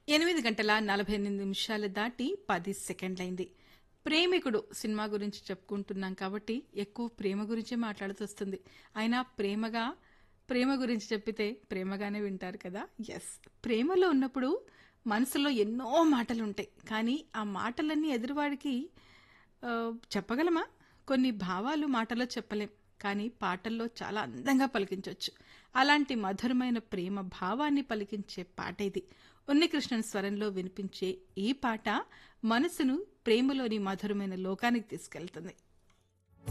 ఎనిమిది గంటల నలభై ఎనిమిది నిమిషాలు దాటి పది సెకండ్లైంది ప్రేమికుడు సినిమా గురించి చెప్పుకుంటున్నాం కాబట్టి ఎక్కువ ప్రేమ గురించే మాట్లాడుతూ వస్తుంది అయినా ప్రేమగా ప్రేమ గురించి చెప్పితే ప్రేమగానే వింటారు కదా ఎస్ ప్రేమలో ఉన్నప్పుడు మనసులో ఎన్నో మాటలు ఉంటాయి కానీ ఆ మాటలన్నీ ఎదురువాడికి ఆ, చెప్పగలమా కొన్ని భావాలు మాటలో చెప్పలేం కానీ పాటల్లో చాలా అందంగా పలికించవచ్చు అలాంటి మధురమైన ప్రేమ భావాన్ని పలికించే పాట ఇది ఉన్నికృష్ణన్ స్వరంలో వినిపించే ఈ పాట మనసును ప్రేమలోని మధురమైన లోకానికి తీసుకెళ్తుంది